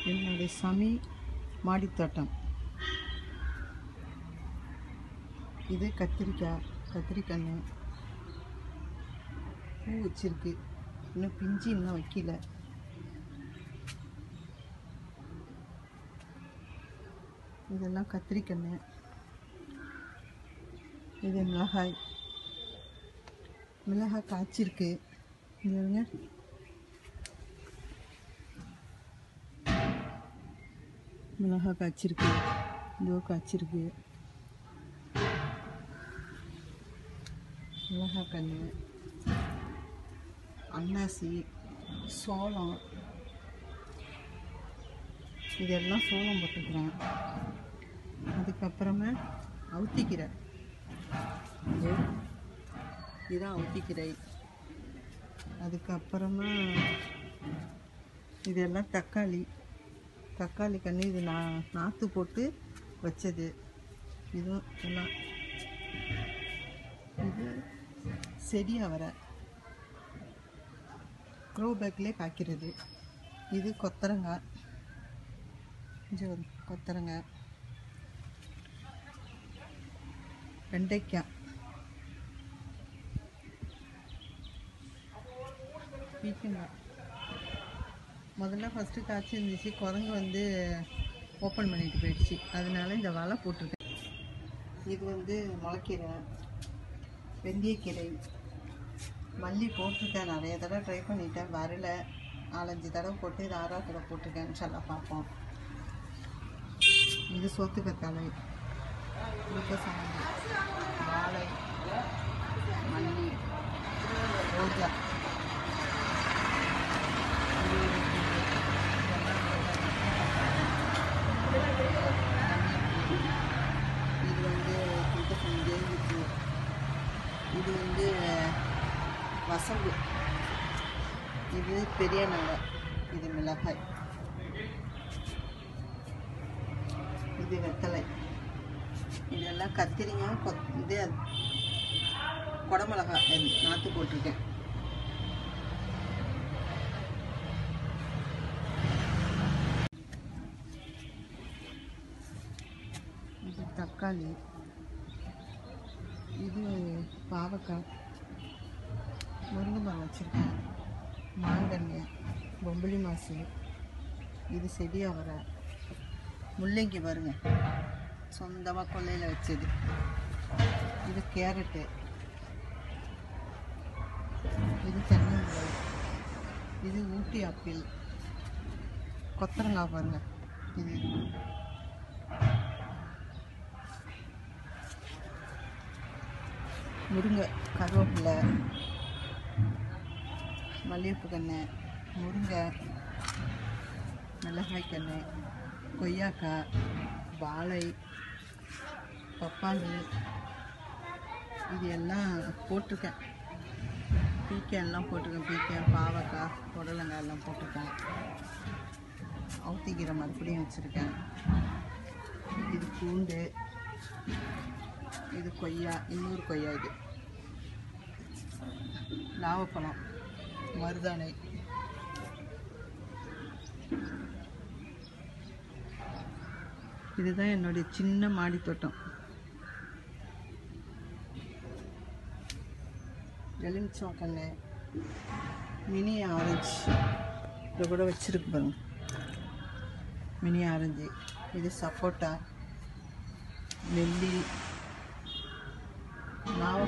என்னுடைய சமி மாடித்தோட்டம் இது கத்திரிக்காய் கத்திரிக்கன்று பூ வச்சிருக்கு இன்னும் பிஞ்சு இன்னும் வைக்கல இதெல்லாம் கத்திரிக்கன்று இது மிளகாய் மிளகாய் காய்ச்சிருக்கு இங்க பாருங்க மிளகாய் காய்ச்சிருக்கு இதோ காய்ச்சிருக்கு மிளகாய் கன்று அன்னாசி சோளம் இதெல்லாம் சோளம் போட்டுக்கிறேன் அதுக்கப்புறமா அவுத்திக்கீரை இது இதுதான் அவுத்திக்கீரை அதுக்கப்புறமா இதெல்லாம் தக்காளி தக்காளி கன்று இது நான் நாற்று போட்டு வச்சது இதுவும் எல்லாம் இது செடி அவரை க்ரோ பேக்லேயே காய்க்கிறது இது கொத்தரங்காய் இது ஒரு கொத்தரங்காய் வெண்டைக்காய் பீக்கங்காய் முதல்ல ஃபஸ்ட்டு காய்ச்சி இருந்துச்சு குரங்கு வந்து ஓப்பன் பண்ணிட்டு போயிடுச்சு அதனால இந்த வலை போட்டிருக்கேன் இது வந்து முளைக்கீரை வெந்தயக்கீரை மல்லி போட்டிருக்கேன் நிறைய தடவை ட்ரை பண்ணிட்டேன் வரல நாலஞ்சு தடவை போட்டு இது ஆறாவது தடவை போட்டிருக்கேன் இன்ஷால்லா பார்ப்போம் இது சோத்து கத்தாழை இது சாமந்தி வாழை மல்லி ரோஜா இது இது வந்து குல்கசம் ஜெயிச்சு இது வந்து வசம்பு இது பெரிய நகை இது மிளகாய் இது வெத்தலை இதெல்லாம் கத்திரிக்காய் கொத் இது குடமிளகாய் இது நாற்று போட்டிருக்கேன் இது தக்காளி இது பாவக்காய் முருங்கை மரம் வச்சுருக்கேன் மாங்கன்று பொம்பளி மாசு இது செடி அவரை முள்ளங்கி பாருங்க சொந்தமாக கொல்லையில் வச்சது இது கேரட்டு இது தென்னம்பிள்ளை இது ஊட்டி ஆப்பிள் கொத்தரங்காய் பாருங்க இது முருங்கை கருவேப்பிலை மல்லிகைப்பூ கன்று முருங்கை மிளகாய் கன்று கொய்யாக்காய் வாழை பப்பாளி இது எல்லாம் போட்டிருக்கேன் பீக்காய் எல்லாம் போட்டிருக்கேன் பீக்காய் பாவக்காய் புடலங்காய் எல்லாம் போட்டிருக்கேன் அவுத்திக்கீரை மறுபடியும் வச்சுருக்கேன் இது பூண்டு இது கொய்யா இன்னொரு கொய்யா இது நாவப்பழம் மருதாணை இதுதான் என்னுடைய சின்ன மாடி தோட்டம் எலுமிச்சம் கண்ணு மினி ஆரஞ்சு இதை கூட வச்சிருக்கு பாருங்க மினி ஆரஞ்சு இது சப்போட்டா நெல்லி நாவ